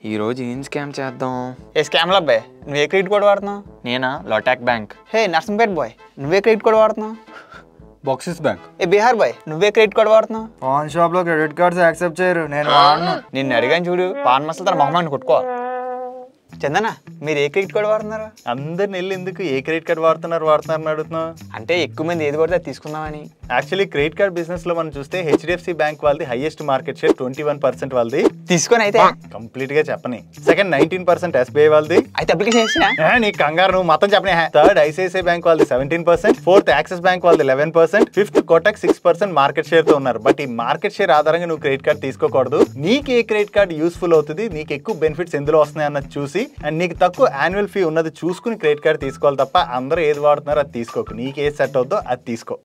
ఈ రోజు ఏం స్కామ్ చేద్దాం ఏ స్కామ్ల అబ్బాయి నువ్వే క్రెడిట్ కోడ్ వాడుతున్నావు నేనా లోటాక్ బ్యాంక్ హే నర్సంపేట్ బాయ్ నువ్వే క్రెడిట్ కోడ్ వాడుతున్నావు బాక్సిస్ బ్యాంక్ ఏ బీహార్ బాయ్ నువ్వే క్రెడిట్ కోడ్ వాడుతున్నావు పాన్ షాప్ లో క్రెడిట్ కార్డ్స్ యాక్సెప్ట్ చేయరు నేను వాడను నిన్ను అడిగాను చూడు పాన్ మసాలా తన మొహమాన్ని కొట్టుకో చందన మీరు ఏ క్రెడిట్ కోడ్ వాడుతున్నారు అందరిని వెళ్ళి ఎందుకు ఏ క్రెడిట్ కార్డ్ వాడుతున్నారు వాడుతున్నారు అని అడుగుతున్నావు అంటే ఎక్కువ మంది ఏది పడితే అది తీసుకుందామని యాక్చువల్లీ క్రెడిట్ కార్డ్ బిజినెస్ లో మనం చూస్తే హెచ్డిఎఫ్సి బ్యాంక్ వాళ్ళది highest market share twenty one percent వాళ్ళది తీసుకొని అయితే కంప్లీట్ గా చెప్పని సెకండ్ నైన్టీన్ పర్సెంట్ ఎస్బీఐ వాళ్ళది అయితే అప్లికేషన్ చేసినా ఏ, నీ కంగారు నువ్వు మొత్తం చెప్పనే థర్డ్ ఐసిఐసిఐ బ్యాంక్ వాళ్ళది seventeen percent fourth Axis bank వాళ్ళది eleven percent fifth Kotak six percent market share తో ఉన్నారు బట్ ఈ మార్కెట్ షేర్ ఆధారంగా నువ్వు క్రెడిట్ కార్డ్ తీసుకోకూడదు నీకు ఏ క్రెడిట్ కార్డ్ యూస్ఫుల్ అవుతుంది నీకు ఎక్కువ బెనిఫిట్స్ ఎందులో వస్తున్నాయి అన్నది చూసి అండ్ నీకు తక్కువ యాన్యువల్ ఫీ ఉన్నది చూసుకుని క్రెడిట్ కార్డ్ తీసుకోవాలి తప్ప అందరూ ఏది వాడుతున్నారో అది తీసుకోకు నీకు ఏది సెట్ అవుతుందో అది తీసుకో